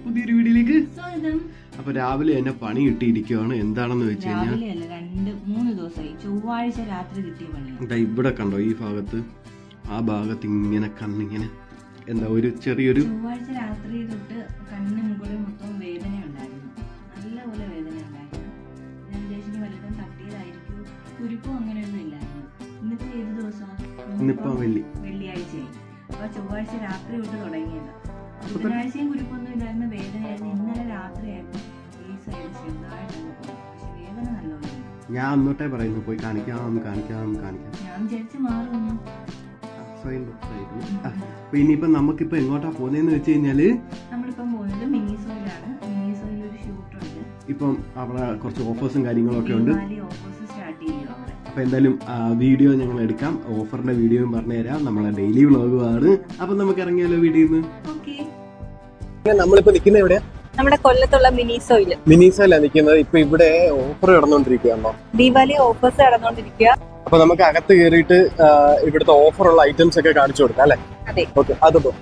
പുതിയൊരു വീഡിയോയിലേക്ക് സ്വാഗതം അപ്പൊ രാവിലെ എന്നെ പണി കിട്ടിയിരിക്കുവാണ് എന്താണെന്ന് വെച്ച് കഴിഞ്ഞാൽ രാവിലെ അല്ല രണ്ട് മൂന്ന് ദിവസമായി ചൊവ്വാഴ്ച രാത്രി കിട്ടിയ പണിയാണ് ദാ ഇവിടെ കണ്ടോ ഈ ഭാഗത്ത് ആ ഭാഗത്ത് ഇങ്ങനെ കണ്ണിങ്ങനെ എന്താ ഒരു ചെറിയൊരു ചൊവ്വാഴ്ച രാത്രി തൊട്ട് കണ്ണിന് മുകളിൽ മൊത്തം വേദന ഉണ്ടായിരുന്നു നല്ലപോലെ വേദന ഉണ്ടായിരുന്നു ഞാൻ വിചാരിച്ചു വല്ലതും തട്ടിയതായിരിക്കും കുരുപ്പോ അങ്ങനെയൊന്നും ഇല്ലായിരുന്നു ഇന്നിപ്പോ ഏത് ദിവസമാണ് ഇന്നിപ്പോ വെള്ളി വെള്ളിയാഴ്ചയായി അപ്പൊ ചൊവ്വാഴ്ച രാത്രി തൊട്ട് തുടങ്ങിയത് ബുധനാഴ്ചയും കുരുപ്പൊന്നും ഇല്ലായിരുന്നു വേദനയായിരുന്നു ഇന്നലെ രാത്രിയായിരുന്നു ഈ സൈഡ് ചെറുതായിട്ടൊന്ന് പോയി പക്ഷെ വേദന നല്ലോണം ഞാൻ അന്നോട്ടേ പറയുന്നു പോയി കാണിക്കാം കാണിക്കാം കാണിക്കാം ഞാൻ വിചാരിച്ച് മാറുമെന്ന് സ്വയം തൊട്ടായിരുന്നു. ആ, അപ്പൊ ഇനിയിപ്പോ നമുക്കിപ്പോ എങ്ങോട്ടാ പോകുന്നതെന്ന് വെച്ച് കഴിഞ്ഞാല് നമ്മളിപ്പം പോകുന്നത് മിനിസോയിലാണ് മിനിസോയിൽ ഒരു ഷൂട്ടുണ്ട് ഇപ്പം അവിടെ കുറച്ച് ഓഫേഴ്സും കാര്യങ്ങളൊക്കെ ഉണ്ട് ദീപാവലി ഓഫേഴ്സ് സ്റ്റാർട്ട് ചെയ്യും അവിടെ അപ്പൊ എന്തായാലും ആ വീഡിയോ ഞങ്ങൾ എടുക്കാം ഓഫറിന്റെ വീഡിയോയും പറഞ്ഞുതരാം നമ്മളെ ഡെയിലി വ്ളോഗുമാണ് അപ്പൊ നമുക്ക് ഇറങ്ങിയാലോ വീഡിയോ ഓക്കെ നമ്മളിപ്പോ നിൽക്കുന്ന എവിടെയാ നമ്മുടെ കൊല്ലത്തുള്ള മിനിസോയില് മിനിസോയിലാ നിൽക്കുന്നത് ഇപ്പൊ ഇവിടെ ഓഫർ കിടന്നോണ്ടിരിക്കുകയാണോ ദീപാവലി ഓഫേഴ്സ് നടന്നുകൊണ്ടിരിക്കുക അപ്പൊ നമുക്ക് അകത്ത് കയറിയിട്ട് ഇവിടുത്തെ ഓഫറുള്ള ഐറ്റംസ് ഒക്കെ കാണിച്ചു കൊടുക്കാം അല്ലെ അതെ. ഓക്കെ അത് പോ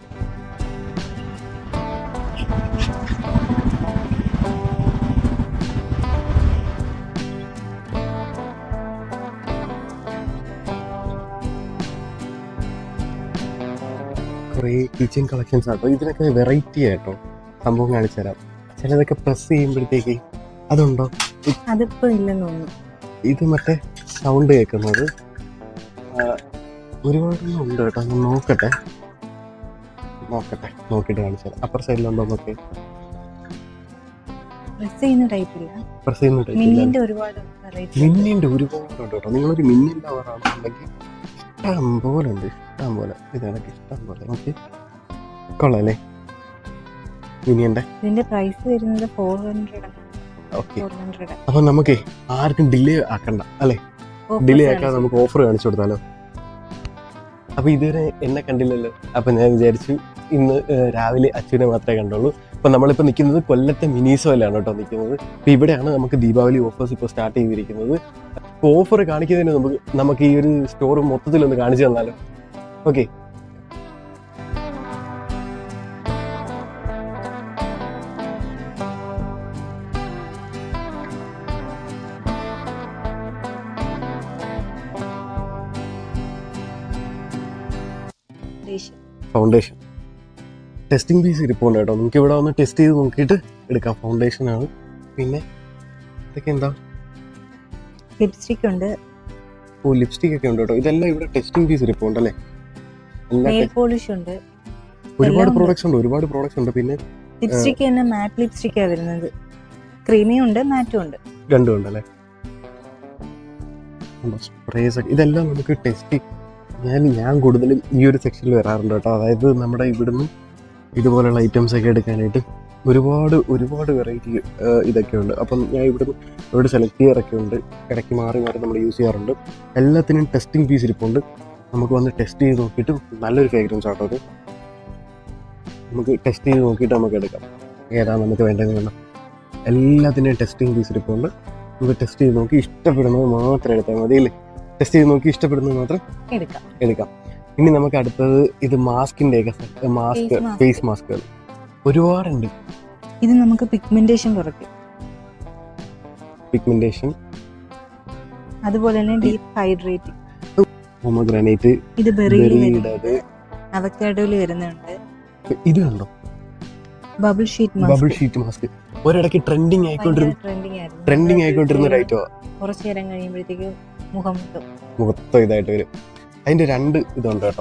കുറേ കിച്ചൺ കളക്ഷൻസ് ആട്ടോ ഇതിനൊക്കെ വെറൈറ്റി ആയിട്ടോ സംഭവം കാണിച്ചു തരാം ചിലതൊക്കെ പ്രസ് ചെയ്യുമ്പോഴത്തേക്ക് അതുണ്ടോ അതിപ്പോ ഇല്ലെന്ന് തോന്നുന്നു ഇത് മറ്റേ സൗണ്ട് കേൾക്കുന്നത് ആ, ഒരുപാടൊന്നും ഉണ്ട് കേട്ടോ ഞാൻ നോക്കട്ടെ നോക്കട്ടെ നോക്കിയിട്ട് കാണിച്ചാൽ അപ്പർ സൈഡിലുണ്ടോ നോക്കി ഡ്രസ് ചെയ്യുന്ന ടൈപ്പ് ഇല്ല പ്രസ് ചെയ്യുന്ന type ഇല്ല. മിന്നിന്റെ ഒരുപാട് വെറൈറ്റി മിന്നിന്റെ ഒരുപാട് ഉണ്ട് കേട്ടോ നിങ്ങളൊരു മിന്നിൻ ലവറാണെന്നുണ്ടെങ്കിൽ ഇഷ്ടം പോലെ ഉണ്ട് ഇഷ്ടം പോലെ ഇതാണെങ്കിൽ ഇഷ്ടം പോലെ നോക്കി കൊള്ളാല്ലേ മിനിയന്റെ ഇതിന്റെ പ്രൈസ് വരുന്നത് four hundred okay four hundred അപ്പൊ നമുക്കേ ആർക്കും ഡിലേ ആക്കണ്ട അല്ലേ ഡിലേ ആക്കാൻ നമുക്ക് ഓഫർ കാണിച്ചു കൊടുത്താലോ അപ്പൊ ഇതുവരെ എന്നെ കണ്ടില്ലല്ലോ അപ്പൊ ഞാൻ വിചാരിച്ചു ഇന്ന് ഏഹ്, രാവിലെ അച്ഛനെ മാത്രമേ കണ്ടുള്ളൂ അപ്പൊ നമ്മളിപ്പോ നിൽക്കുന്നത് കൊല്ലത്തെ മിനിസോയിലാണ് കേട്ടോ നിൽക്കുന്നത് അപ്പൊ ഇവിടെയാണ് നമുക്ക് ദീപാവലി ഓഫേഴ്സ് ഇപ്പോൾ സ്റ്റാർട്ട് ചെയ്തിരിക്കുന്നത് അപ്പോൾ ഓഫർ കാണിക്കുന്നതിന് നമുക്ക് നമുക്ക് ഈ ഒരു സ്റ്റോർ മൊത്തത്തിലൊന്ന് കാണിച്ചു തന്നാലോ ഓക്കെ ഫൗണ്ടേഷൻ ടെസ്റ്റിംഗ് പീസ് ഇരിപ്പുണ്ട് കേട്ടോ നമുക്ക് ഇവിടെ വന്ന് ടെസ്റ്റ് ചെയ്ത് നോക്കിയിട്ട് എടുക്കാം ഫൗണ്ടേഷൻ ആണ് പിന്നെ ഇതൊക്കെ എന്താ ലിപ്സ്റ്റിക് ഉണ്ട് ഓ ലിപ്സ്റ്റിക് ഒക്കെ ഉണ്ട് കേട്ടോ ഇതെല്ലാം ഇവിടെ ടെസ്റ്റിംഗ് പീസ് ഇരിപ്പുണ്ട് അല്ലേ എല്ലാ നെയിൽ പോളിഷ് ഉണ്ട് ഒരുപാട് എല്ലാം ഉണ്ട്. പ്രോഡക്ട്സ് ഉണ്ട് ഒരുപാട് പ്രോഡക്ട്സ് ഉണ്ട് പിന്നെ ലിപ്സ്റ്റിക് തന്നെ മാറ്റ് ലിപ്സ്റ്റിക്കാ വരുന്നത് ക്രീമിയും ഉണ്ട് മാറ്റും ഉണ്ട് രണ്ടും ഉണ്ടല്ലേ സ്പ്രേസ് ഒക്കെ ഇതെല്ലാം നമുക്ക് ടെസ്റ്റ് ഞാൻ ഞാൻ കൂടുതലും ഈ ഒരു സെക്ഷനിൽ വരാറുണ്ട് കേട്ടോ അതായത് നമ്മുടെ ഇവിടുന്ന് ഇതുപോലെയുള്ള ഐറ്റംസ് ഒക്കെ എടുക്കാനായിട്ട് ഒരുപാട് ഒരുപാട് വെറൈറ്റി ഇതൊക്കെ ഉണ്ട് അപ്പം ഞാൻ ഇവിടുന്ന് ഇവിടെ സെലക്ട് ചെയ്യാറൊക്കെ ഉണ്ട് ഇടയ്ക്ക് മാറി മാറി നമ്മൾ യൂസ് ചെയ്യാറുണ്ട് എല്ലാത്തിനും ടെസ്റ്റിംഗ് പീസ് ഇരിപ്പുണ്ട് നമുക്ക് വന്ന് ടെസ്റ്റ് ചെയ്ത് നോക്കിയിട്ട് നല്ലൊരു ഫ്രേഗ്രൻസ് ആട്ടോ അത് നമുക്ക് ടെസ്റ്റ് ചെയ്ത് നോക്കിയിട്ട് നമുക്ക് എടുക്കാം ഏതാ നമുക്ക് വേണ്ടതെന്ന് വേണം എല്ലാത്തിൻ്റെയും ടെസ്റ്റിംഗ് പീസ് ഇരിപ്പുണ്ട് നമുക്ക് ടെസ്റ്റ് ചെയ്ത് നോക്കി ഇഷ്ടപ്പെടുന്നത് മാത്രം എടുത്താൽ മതി അല്ലേ ടെസ്റ്റ് ചെയ്ത് നോക്കി ഇഷ്ടപ്പെടുന്നത് മാത്രം എടുക്കാം എടുക്കാം ഇനി നമുക്ക് അടുത്തത് ഇത് മാസ്കിന്റെ ഒക്കെ മാസ്ക് Face mask. ഫേസ് മാസ്കുകൾ ഒരുപാടുണ്ട് ഇത് നമുക്ക് പിഗ്മെന്റേഷൻ കുറയ്ക്കും പിഗ്മെന്റേഷൻ അതുപോലെ തന്നെ ഡീപ്പ് ഹൈഡ്രേറ്റിംഗ് ഹോമോഗ്രാനൈറ്റ് ഇത് ബെറിയിൽ ബെറിയുടേത് അവക്കാഡോയിൽ വരുന്നുണ്ട് ഇത് കണ്ടോ bubble sheet bubble sheet mask ഒരിടയ്ക്ക് ട്രെൻഡിങ് ആയിക്കൊണ്ടിരുന്ന ട്രെൻഡിങ് ആയിരുന്നു ട്രെൻഡിങ് ആയിക്കൊണ്ടിരുന്ന ഒരു ഐറ്റമാണ് കുറച്ചു നേരം കഴിയുമ്പോഴത്തേക്ക് മുഖം മുട്ടും മൊത്തം ഇതായിട്ട് വരും അതിന്റെ രണ്ട് ഇതുണ്ട് കേട്ടോ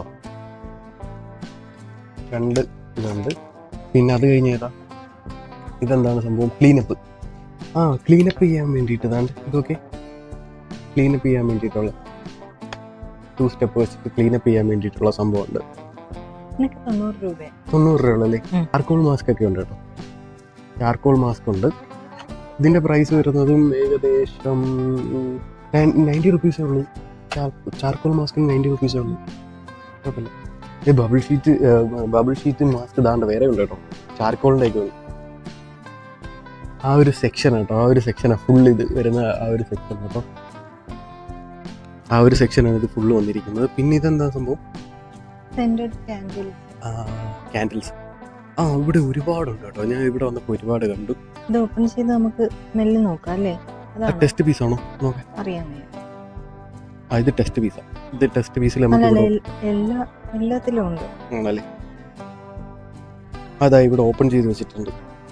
രണ്ട് ഇതുണ്ട് പിന്നെ അത് കഴിഞ്ഞ് ഏതാ ഇതെന്താണ് സംഭവം ക്ലീനപ്പ് ആ ക്ലീനപ്പ് ചെയ്യാൻ വേണ്ടിയിട്ട് ഇതാണ്ട് ഇതൊക്കെ ക്ലീനപ്പ് ചെയ്യാൻ വേണ്ടിയിട്ടുള്ള ടു സ്റ്റെപ്പ് വെച്ചിട്ട് ക്ലീനപ്പ് ചെയ്യാൻ വേണ്ടിയിട്ടുള്ള സംഭവമുണ്ട് എനിക്ക് തൊണ്ണൂറ് രൂപ തൊണ്ണൂറ് രൂപയുള്ളല്ലേ ഉം. ചാർക്കോൾ മാസ്ക് ഒക്കെ ഉണ്ട് കേട്ടോ ചാർക്കോൾ മാസ്ക് ഉണ്ട് ഇതിന്റെ പ്രൈസ് വരുന്നതും ഏകദേശം നയൻറ്റി റുപ്പീസേ ഉള്ളൂ ചാർക്കോൾ മാസ്കിന് നയൻറ്റി റുപ്പീസേ ഉള്ളൂ കുഴപ്പമില്ല ഇത് bubble sheet bubble sheet mask ഇതാണ്ട് വേറെ ഉണ്ട് കേട്ടോ ചാർക്കോളിൻ്റെ ഒക്കെ ഉണ്ട് ആ ഒരു സെക്ഷൻ കേട്ടോ ആ ഒരു സെക്ഷനാണ് ഫുൾ ഇത് വരുന്ന ആ ഒരു സെക്ഷൻ കേട്ടോ ആ ഒരു സെക്ഷനാണ് ഇത് ഫുള്ള് വന്നിരിക്കുന്നത് പിന്നെ ഇതെന്താ സംഭവം സെന്റഡ് കാൻഡിൽ ക്യാൻഡിൽസ് ആ ഇവിടെ ഒരുപാടുണ്ട് കേട്ടോ ഞാൻ ഇവിടെ വന്നപ്പോൾ ഒരുപാട് കണ്ടു ഇത് ഓപ്പൺ ചെയ്ത് നമുക്ക് സ്മെല്ല് നോക്കാം അല്ലേ അതാണ് ടെസ്റ്റ് പീസ് ആണോ നോക്കാം അറിയാൻ വയ്യ ആ ഇത് ടെസ്റ്റ് പീസാ ഇത് ടെസ്റ്റ് പീസിൽ അല്ല നമുക്ക് അല്ല ഇവിടെ എൽ- എല്ലാ എല്ലാത്തിലും ഉണ്ട് ആണല്ലേ അതാ ഇവിടെ ഓപ്പൺ ചെയ്ത് വെച്ചിട്ടുണ്ട്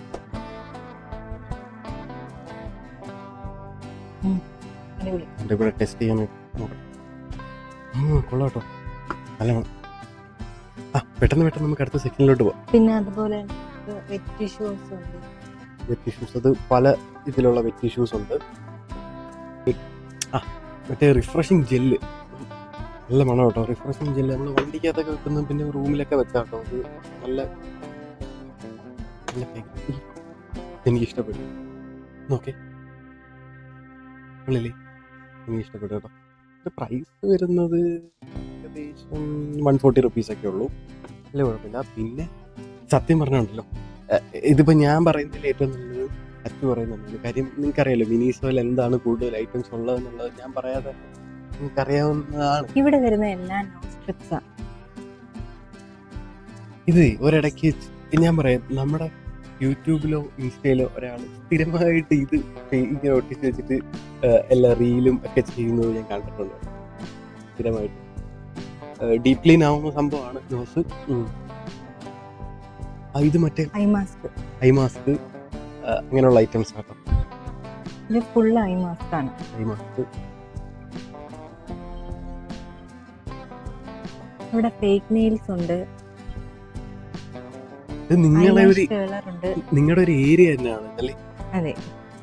അടിപൊളി എൻ്റെ ഇവിടെ ടെസ്റ്റ് ചെയ്യാൻ നോക്കട്ടെ ആ കൊള്ളാം കേട്ടോ നല്ല മണം. ആ പെട്ടെന്ന് പെട്ടെന്ന് നമുക്ക് അടുത്ത സെക്ഷനിലോട്ട് പോവാം പിന്നെ അതുപോലെ വെറ്റ് ടിഷ്യൂസ് ഉണ്ട് വെറ്റ് ഇഷ്യൂസ് അത് പല ഇതിലുള്ള വെറ്റ് ഇഷ്യൂസ് ഉണ്ട് ആ മറ്റേ റിഫ്രഷിങ് ജെല്ല് നല്ല മണം കേട്ടോ റിഫ്രഷിങ് ജെല്ല് നമ്മൾ വണ്ടിക്കകത്തൊക്കെ വെക്കുന്ന പിന്നെ റൂമിലൊക്കെ വെക്കാം കേട്ടോ അത് നല്ല നല്ല packaging. എനിക്ക് ഇഷ്ടപ്പെട്ടു നോക്കേ ഉള്ളില്ലേ എനിക്ക് ഇഷ്ടപ്പെട്ടു കേട്ടോ ഇത് പ്രൈസ് വരുന്നത് ഏകദേശം വൺ ഫോർട്ടി റുപ്പീസ് ഒക്കെ ഉള്ളൂ വലിയ കുഴപ്പമില്ല പിന്നെ സത്യം പറഞ്ഞുണ്ടല്ലോ ഇതിപ്പോൾ ഞാൻ പറയുന്നതിൽ ഏറ്റവും നല്ലത് അച്ചു പറയുന്നുണ്ട് കാര്യം നിങ്ങൾക്കറിയാലോ മിനിസോയിൽ എന്താണ് കൂടുതൽ ഐറ്റംസ് ഉള്ളതെന്നുള്ളത് ഞാൻ പറയാതെ നിങ്ങൾക്കറിയാവുന്നതാണ് ഇവിടെ വരുന്ന എല്ലാ നോസ്ട്രിപ്സാ ഇത് ഒരിടയ്ക്ക് ഞാൻ പറയാം നമ്മുടെ യൂട്യൂബിലോ ഇൻസ്റ്റയിലോ ഒരാൾ സ്ഥിരമായിട്ട് ഇത് ഇങ്ങനെ ഒട്ടിച്ച് വെച്ചിട്ട് ആ, എല്ലാ റീലും ഒക്കെ ചെയ്യുന്നത് ഞാൻ കണ്ടിട്ടുണ്ട് സ്ഥിരമായിട്ട് ഡീപ് ക്ലീൻ ആവുന്ന സംഭവമാണ് നോസ് ആ ഇത് മറ്റേ ഐ മാസ്ക് ഐ മാസ്ക് അങ്ങനെയുള്ള ഐറ്റംസ് ആട്ടോ ഇത് ഫുൾ ഐ മാസ്ക് ആണ് ഐ മാസ്ക് ഇവിടെ ഫേക്ക് നെയിൽസ് ഉണ്ട് ഇത് നിങ്ങളെ ഒരു കേളർ ഉണ്ട് നിങ്ങളുടെ ഒരു ഏരിയ തന്നെയാണ് അല്ലേ അതെ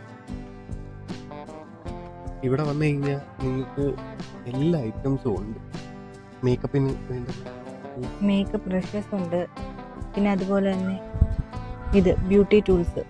ഇവിടെ വന്നു കഴിഞ്ഞാൽ നിങ്ങൾക്ക് എല്ലാ ഐറ്റംസും ഉണ്ട് മേക്കപ്പിന് വേണ്ട മേക്കപ്പ് ബ്രഷസ് ഉണ്ട് പിന്നെ അതുപോലെ തന്നെ ഇത് ബ്യൂട്ടി ടൂൾസ്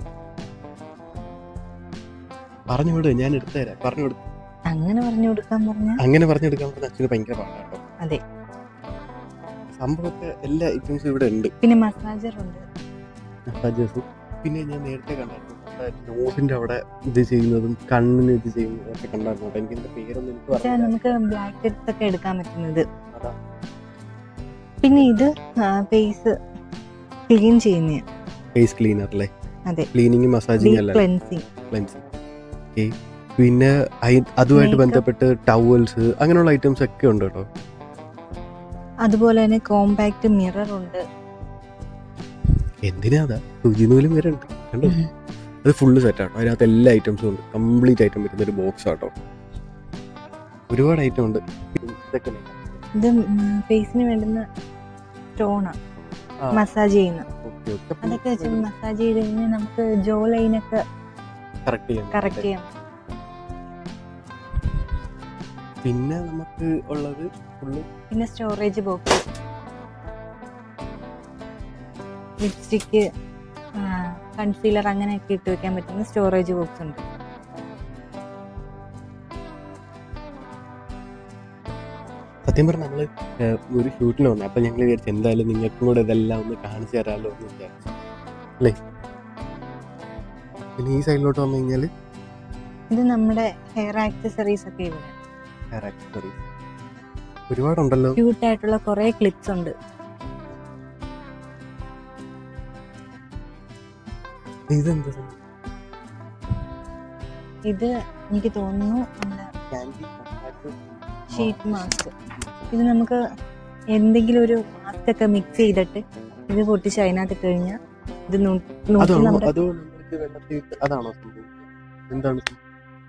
പറഞ്ഞു വിട് ഞാൻ എടുത്തു തരാം പറഞ്ഞു കൊടുത്തു അങ്ങനെ പറഞ്ഞു കൊടുക്കാൻ പറഞ്ഞാൽ അങ്ങനെ പറഞ്ഞെടുക്കാൻ പറഞ്ഞ അച്ഛന് ഭയങ്കര പാടാട്ടോ അതെ. സംഭവമൊക്കെ എല്ലാ ഐറ്റംസും ഇവിടെ ഉണ്ട് പിന്നെ മസാജർ ഉണ്ട് മസാജേഴ്സ് പിന്നെ ഞാൻ നേരത്തെ കണ്ടായിരുന്നു നമ്മുടെ നോസിന്റെ അവിടെ ഇത് ചെയ്യുന്നതും കണ്ണിന് ഇത് ചെയ്യുന്നതും ഒക്കെ കണ്ടായിരുന്നു കേട്ടോ. എനിക്ക് ഇതിന്റെ പേരൊന്നും എനിക്ക് പക്ഷേ പറഞ്ഞില്ല നമുക്ക് ബ്ലാക്ക് ഹെഡ്സ് ഒക്കെ എടുക്കാൻ പറ്റുന്നത് അതാ. പിന്നെ ഇത് ഫേസ് ക്ലീൻ ചെയ്യുന്ന ഫേസ് ക്ലീനർ അല്ലേ അതെ. ക്ലീനിങ് മസാജിങ് ഡീപ് അല്ല ക്ലെൻസിങ് ക്ലെൻസിങ് ഓക്കെ പിന്നെ അയി- അതുമായിട്ട് Makeup. ബന്ധപ്പെട്ട് ടവൽസ് അങ്ങനെയുള്ള ഐറ്റംസ് ഒക്കെ ഉണ്ട് കേട്ടോ അതുപോലെ തന്നെ കോമ്പാക്ട് മിറർ ഉണ്ട് എന്തിനാ അതാ സുജിനൂലും വരെ ഉണ്ട് കണ്ടോ ഉം. അത് ഫുള്ള് സെറ്റ് ആട്ടോ അതിനകത്ത് എല്ലാ ഐറ്റംസും ഉണ്ട് കംപ്ലീറ്റ് ഐറ്റം വരുന്ന ഒരു ബോക്സ് ആട്ടോ ഒരുപാട് ഐറ്റം ഉണ്ട് ഇതൊക്കെ ഇത് ഫേസിന് വേണ്ടുന്ന സ്റ്റോണാ ആ. മസാജ് ചെയ്യുന്ന ഓക്കെ ഓക്കെ അതൊക്കെ വെച്ച് മസാജ് ചെയ്ത് കഴിഞ്ഞാൽ നമുക്ക് ജോ ലൈനൊക്കെ കറക്റ്റ് ചെയ്യാൻ കറക്റ്റ് ചെയ്യാം പിന്നെ നമുക്ക് ഉള്ളത് ഫുള്ള് പിന്നെ സ്റ്റോറേജ് ബോക്സ് ലിപ്സ്റ്റിക്ക് കൺസീലർ അങ്ങനെയൊക്കെ ഇട്ട് വെക്കാൻ പറ്റുന്ന സ്റ്റോറേജ് ബോക്സ് ഉണ്ട് സത്യം പറഞ്ഞാൽ നമ്മള് ഏഹ്, ഒരു ഷൂട്ടിന് വന്നു അപ്പൊ ഞങ്ങൾ വിചാരിച്ചു എന്തായാലും നിങ്ങൾക്കും കൂടെ ഇതെല്ലാം ഒന്ന് കാണിച്ചു തരാമല്ലോ എന്ന് വിചാരിച്ചു അല്ലേ പിന്നെ ഈ സൈഡിലോട്ട് വന്നു കഴിഞ്ഞാൽ ഇത് നമ്മുടെ ഹെയർ ആക്സസറീസ് ഒക്കെ ഇവിടെ ഹെയർ ആക്സസറീസ് ഒരുപാടുണ്ടല്ലോ ക്യൂട്ട് ആയിട്ടുള്ള കുറെ ക്ലിപ്സ് ഉണ്ട് ഇതെന്താ സംഭവം? ഇത് എനിക്ക് തോന്നുന്നു നമ്മുടെ Candy compact ഷീറ്റ് മാസ്ക് ഇത് നമുക്ക് എന്തെങ്കിലും ഒരു മാസ്ക് ഒക്കെ മിക്സ് ചെയ്തിട്ട് ഇത് പൊട്ടിച്ച് അതിനകത്ത് ഇട്ട് കഴിഞ്ഞാൽ ഇത് നൂ- നൂറ്റി അതാണോ നമ്മുടെ അതോ നമ്മൾക്ക് വെള്ളത്തിൽ ഇട്ട് അതാണോ സംഭവം എന്താണ് സംഭവം?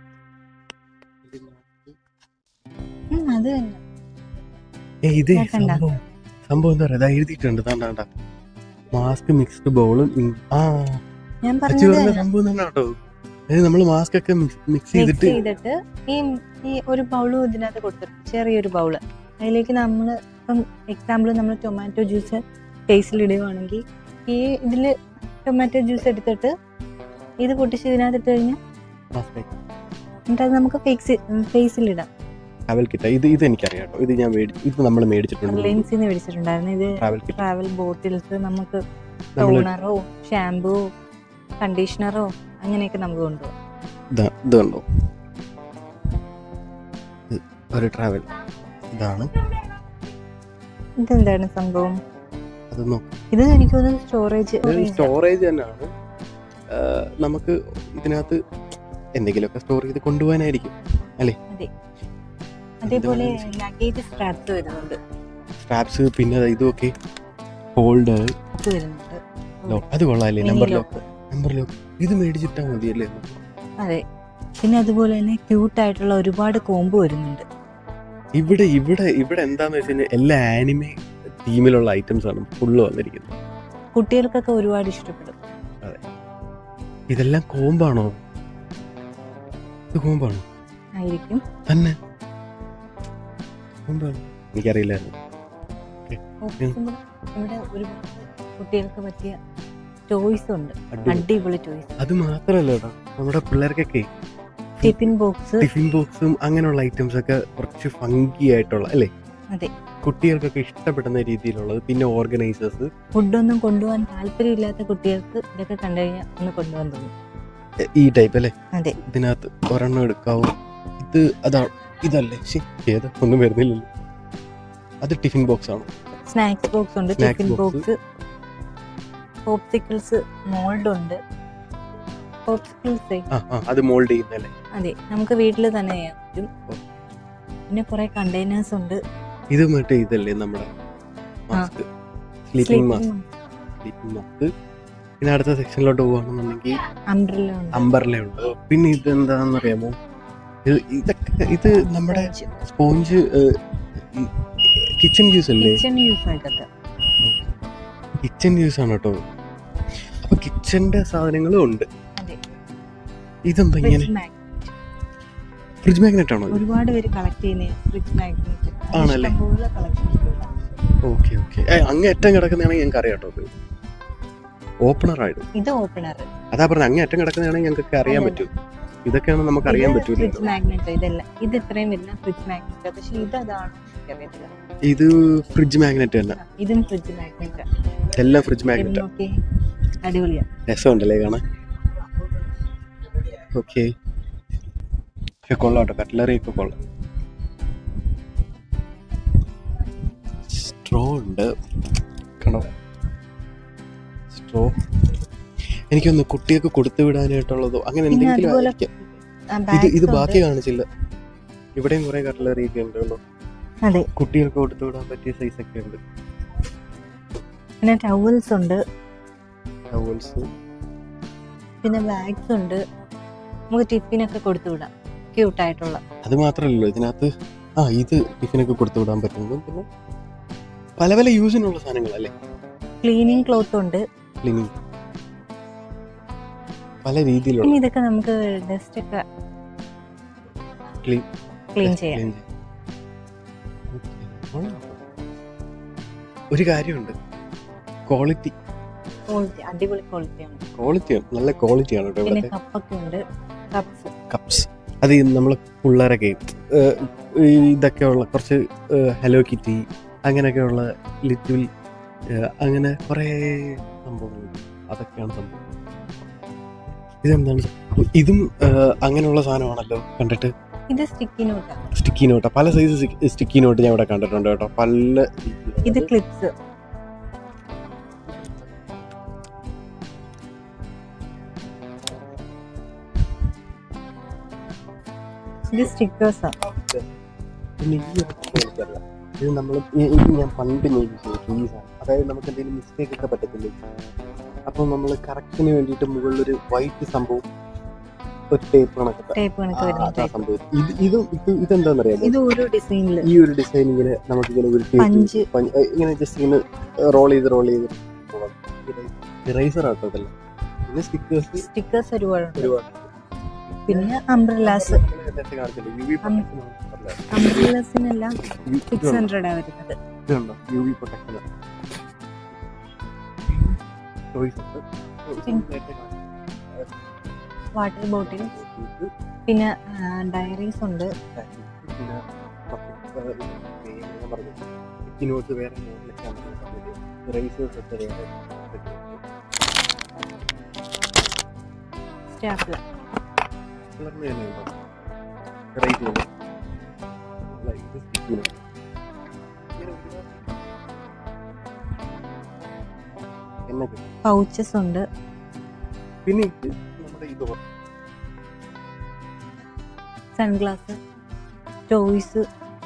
ഉം, അത് തന്നെ ഏയ് ഇതേ കേക്കണ്ട. സംഭവം സംഭവം എന്താ പറയാ എഴുതിയിട്ടുണ്ട് താണ്ടാ മാസ്ക് മിക്സ്ഡ് ബൗളും ആ ഞാൻ അച്ചു പറഞ്ഞത് പറഞ്ഞ സംഭവം തന്നെ കേട്ടോ അതായത് നമ്മൾ മാസ്ക് ഒക്കെ മിക്സ് മിക്സ് ചെയ്തിട്ട് ചെയ്തിട്ട് ഈ ഈ ഒരു ബൗളും ഇതിനകത്ത് കൊടുത്തിട്ട് ചെറിയൊരു ബൗള് അതിലേക്ക് നമ്മൾ ഇപ്പം എക്സാമ്പിൾ നമ്മൾ ടൊമാറ്റോ ജ്യൂസ് ഫേസിൽ ഇടുകയാണെങ്കിൽ ഈ ഇതിൽ ടൊമാറ്റോ ജ്യൂസ് എടുത്തിട്ട് ഇത് പൊട്ടിച്ച് ഇതിനകത്ത് ഇട്ട് കഴിഞ്ഞാൽ mask ആക്കി. എന്നിട്ട് അത് നമുക്ക് ഫേസ് ഫേസിലിടാം ട്രാവൽ കിട്ട ഇത് ഇത് എനിക്കറിയാം കേട്ടോ ഇത് ഞാൻ മേടി ഇത് നമ്മൾ മേടിച്ചിട്ടുണ്ട് റിലയൻസിൽ നിന്ന് മേടിച്ചിട്ടുണ്ടായിരുന്നു ഇത് ട്രാവൽ കിറ്റ് ട്രാവൽ ബോട്ടിൽസ് നമുക്ക് നമ്മൾ ടോണറോ ഷാംപൂ കണ്ടീഷണറോ അങ്ങനെയൊക്കെ നമുക്ക് കൊണ്ടുപോകാം ഇത് കണ്ടോ ഇത് ഒരു ട്രാവൽ ഇതാണ് ഇതെന്താണ് സംഭവം അത് നോക്കാം ഇത് എനിക്ക് തോന്നുന്നു സ്റ്റോറേജ് സ്റ്റോറേജ് തന്നെയാണ് ആ, നമുക്ക് ഇതിനകത്ത് എന്തെങ്കിലുമൊക്കെ സ്റ്റോർ ചെയ്ത് കൊണ്ടുപോകാനായിരിക്കും അതേപോലെ ലഗേജ് സ്ട്രാപ്സ് വരുന്നുണ്ട് സ്ട്രാപ്സ് പിന്നെ ദാ ഇതുമൊക്കെ ഹോൾഡർ ഒക്കെ വരുന്നുണ്ട് അത് കൊള്ളാല്ലേ Mini number lock. Lock number lock ഇത് മേടിച്ചിട്ടാ മതിയല്ലേ അതെ പിന്നെ അതുപോലെ തന്നെ ക്യൂട്ട് ആയിട്ടുള്ള ഒരുപാട് കോംബോ വരുന്നുണ്ട് ഇവിടെ ഇവിടെ ഇവിടെ എന്താന്ന് വെച്ച് കഴിഞ്ഞാൽ എല്ലാ ആനിമേ തീമിലുള്ള ഐറ്റംസ് ആണ് ഫുള്ള് വന്നിരിക്കുന്നത് കുട്ടികൾക്കൊക്കെ ഒരുപാട് ഇഷ്ടപ്പെടും ഇതെല്ലാം കോമ്പാണോ ഇത് കോമ്പാണോ ആയിരിക്കും തന്നെ കോമ്പാണോ എനിക്കറിയില്ലായിരുന്നു ഓഫീസിൽ ഇവിടെ ഒരുപാട് കുട്ടികൾക്ക് പറ്റിയ ടോയ്സ് ഉണ്ട് അടിപൊളി. അടിപൊളി ടോയ്സ് അത് മാത്രല്ല കേട്ടോ നമ്മുടെ പിള്ളേർക്കൊക്കെ ടിഫിൻ ബോക്സ് ടിഫിൻ ബോക്സും അങ്ങനെയുള്ള ഐറ്റംസ് ഒക്കെ കുറച്ച് ഫങ്കി ആയിട്ടുള്ള അല്ലേ അതെ. കുട്ടികൾക്കൊക്കെ ഇഷ്ടപ്പെടുന്ന രീതിയിലുള്ളത് പിന്നെ ഓർഗനൈസേഴ്സ് ഫുഡൊന്നും കൊണ്ടുപോകാൻ താല്പര്യമില്ലാത്ത കുട്ടികൾക്ക് ഇതൊക്കെ കണ്ടു കഴിഞ്ഞാൽ ഒന്ന് കൊണ്ടുപോകാൻ തോന്നും ഈ ടൈപ്പ് അല്ലേ അതെ. ഇതിനകത്ത് ഒരെണ്ണം എടുക്കാവും ഇത് അതാ ഇതല്ലേ ശരി ഏത് ഒന്നും വരുന്നില്ലല്ലോ അത് ടിഫിൻ ബോക്സ് ആണ് സ്നാക്സ് ബോക്സ് ഉണ്ട് Snacks tiffin box. Box popsicles mould ഉണ്ട് പോപ്സിക്കിൾസ് ആ ആ അത് മോൾഡ് ചെയ്യുന്നല്ലേ അതെ നമുക്ക് വീട്ടിൽ തന്നെ ചെയ്യാൻ പറ്റും ഓ. പിന്നെ കുറെ കണ്ടെയ്നേഴ്സ് ഉണ്ട് ഇത് മറ്റേ ഇതല്ലേ നമ്മുടെ mask sleeping mask sleeping mask പിന്നെ അടുത്ത സെക്ഷനിലോട്ട് പോവാണെന്നുണ്ടെങ്കിൽ അംബ്രല്ല ഉണ്ട് അമ്പർല ഉണ്ട് പിന്നെ ഇത് എന്താണെന്ന് അറിയാമോ ഇത് ഇതൊക്കെ ഇത് നമ്മുടെ സ്പോഞ്ച് കിച്ചൺ യൂസ് അല്ലേ കിച്ചൺ യൂസ് ആയിട്ടൊക്കെ കിച്ചൺ യൂസ് ആണ് കേട്ടോ അപ്പൊ കിച്ചന്റെ സാധനങ്ങളും ഉണ്ട് അതെ ഇതെന്താ ഇങ്ങനെ ഫ്രിഡ്ജ് മാഗ്നറ്റ് ഫ്രിഡ്ജ് മാഗ്നറ്റ് ആണോ ഇത്? ഒരുപാട് പേര് കളക്ട് ചെയ്യുന്ന ഫ്രിഡ്ജ് മാഗ്നറ്റ് ആണല്ലേ? ഇഷ്ടംപോലെ കളക്ഷൻസ് ഓക്കെ ഓക്കെ അങ്ങ് അറ്റം കിടക്കുന്നതാണെങ്കിൽ ഞങ്ങൾക്ക് അറിയാം കേട്ടോ ഇത് ഓപ്പണർ ആയിട്ട് ഇത് ഓപ്പണർ അതാ പറഞ്ഞ അങ്ങ് അറ്റം കിടക്കുന്നതാണെങ്കിൽ ഞങ്ങൾക്ക് അറിയാൻ അതെ. പറ്റും ഇതൊക്കെയാണ് നമുക്ക് അറിയാൻ പറ്റൂല ഫ്രിഡ്ജ് മാഗ്നറ്റ് ഇതല്ല ഇത് ഇത്രയും വരുന്ന ഫ്രിഡ്ജ് മാഗ്നറ്റ് പക്ഷെ ഇത് അതാണ് എനിക്കറിയത്തില്ല ഇത് ഫ്രിഡ്ജ് മാഗ്നറ്റ് തന്നെ ആ, ഇതും ഫ്രിഡ്ജ് മാഗ്നറ്റ് എല്ലാം ഫ്രിഡ്ജ് മാഗ്നറ്റ് നോക്കി അടിപൊളിയാ രസമുണ്ടല്ലേ കാണാൻ ഓക്കെ പക്ഷെ കൊള്ളാം കേട്ടോ കട്ട്ലറി ഒക്കെ കൊള്ളാം സ്ട്രോ ഉണ്ട് കണ്ടോ സ്ട്രോ എനിക്കൊന്ന് കുട്ടികൾക്ക് കൊടുത്തു വിടാനായിട്ടുള്ളതോ അങ്ങനെ പിന്നെ എന്തെങ്കിലും അതുപോലെ ആയിരിക്കാം. ആ, ഇത് bags ഇത് ഉണ്ട്. ബാക്കി കാണിച്ചില്ല ഇവിടെയും കുറെ കട്ട്ലറി ഒക്കെ ഉണ്ട് കേട്ടോ അതെ കുട്ടികൾക്ക് കൊടുത്തു വിടാൻ പറ്റിയ സൈസ് ഒക്കെ ഉണ്ട് പിന്നെ ടവൽസ് ഉണ്ട് ടവൽസ് പിന്നെ ബാഗ്സ് ഉണ്ട് നമുക്ക് ടിഫിനൊക്കെ കൊടുത്തു വിടാം ക്യൂട്ട് ആയിട്ടുള്ള അത് മാത്രമല്ലല്ലോ ഇതിനകത്ത് ആ ഇത് ടിഫിനൊക്കെ കൊടുത്തു വിടാൻ പറ്റുന്നതും പിന്നെ പല പല യൂസിനുള്ള സാധനങ്ങളല്ലേ ക്ലീനിങ് ക്ലോത്ത് ഉണ്ട് ക്ലീനിങ് പല രീതിയിലുള്ള പിന്നെ ഇതൊക്കെ നമുക്ക് ഡസ്റ്റ് ഒക്കെ Clean. ക്ലീൻ ചെയ്യാം clean ചെയ്യാം. Okay. ഒരു കാര്യമുണ്ട് ക്വാളിറ്റി ക്വാളിറ്റി അടിപൊളി ക്വാളിറ്റിയാണ് ക്വാളിറ്റിയാണ് നല്ല ക്വാളിറ്റിയാണ് കേട്ടോ പിന്നെ ഇവിടുത്തെ കപ്പൊക്കെ ഉണ്ട് കപ്സ് കപ്സ് അത് നമ്മൾ പിള്ളേരൊക്കെ ഏഹ്, ഈ ഇതൊക്കെയുള്ള കുറച്ച് ഹലോ കിറ്റി അങ്ങനെയൊക്കെയുള്ള ലിറ്റിൽ അങ്ങനെ കുറേ സംഭവങ്ങളുണ്ട് അതൊക്കെയാണ് സംഭവം ഇതെന്താണ് ഇതും ഏഹ്, അങ്ങനെയുള്ള സാധനമാണല്ലോ കണ്ടിട്ട് ഇത് സ്റ്റിക്കി നോട്ടാണ് സ്റ്റിക്കി നോട്ട് പല സൈസ് സ്റ്റിക്കി നോട്ട് ഞാൻ ഇവിടെ കണ്ടിട്ടുണ്ട് കേട്ടോ പല ഇത് ക്ലിപ്സ് ഇത് സ്റ്റിക്കേഴ്സാണ് പിന്നെ ഈ ഒരു സംഭവം എനിക്കറിയാം. ഇത് നമ്മൾ ഞാൻ പണ്ട് ഞാൻ യൂസ് ചെയ്തു ഈ സാധനം അതായത് നമുക്ക് എന്തെങ്കിലും മിസ്റ്റേക്ക് ഒക്കെ പറ്റത്തില്ലേ അപ്പോൾ നമ്മൾ കറക്ഷന് വേണ്ടിയിട്ട് മുകളിലൊരു വൈറ്റ് സംഭവം ഒരു ടേപ്പ് കണക്കത്തെ ടൈപ്പ് കണക്ക് ആ, വരുന്ന അതാ ടൈപ്പ് സംഭവം ഇത് ഇത് ഇത് ഇതെന്താണെന്നറിയാമോ ഇത് ഓരോ ഡിസൈനിൽ ഈ ഒരു ഡിസൈൻ ഇങ്ങനെ നമുക്ക് ഇങ്ങനെ ഉരുട്ടി പഞ്ച്. വെച്ച് പഞ്ച് ഏ, ഇങ്ങനെ ജസ്റ്റ് ഇങ്ങനെ റോൾ ചെയ്ത് റോൾ ചെയ്ത് ഇറൈസർ ആട്ടോ ഇതെല്ലാം പിന്നെ സ്റ്റിക്കേഴ്സ് സ്റ്റിക്കേഴ്സ് ഒരുപാടുണ്ട് ഒരുപാട് പിന്നെ അംബ്രല്ലാസ് നേരത്തെ കാണിച്ചില്ലേ യു വി അംബ്രല്ലാസിനെല്ലാം സിക്സ് ഹൺഡ്രഡാണ് വരുന്നത് ഇതുണ്ടോ U V protection water bottle പിന്നെ ഡയറീസ് ഉണ്ട് നോട്ട് വേറെ റൈസേഴ്സ് ഒക്കെ വേറെ സ്റ്റാഫില കളറിന് തന്നെ ഉണ്ടോ വെറൈറ്റി ഉണ്ട് അല്ല, ഇത് stick note. ഇങ്ങനെ ഒരുപാട് തന്നെ കിട്ടും പൗച്ചസ് ഉണ്ട് പിന്നെ ഇത് നമ്മുടെ ഇത് സൺഗ്ലാസ് ടോയ്സ്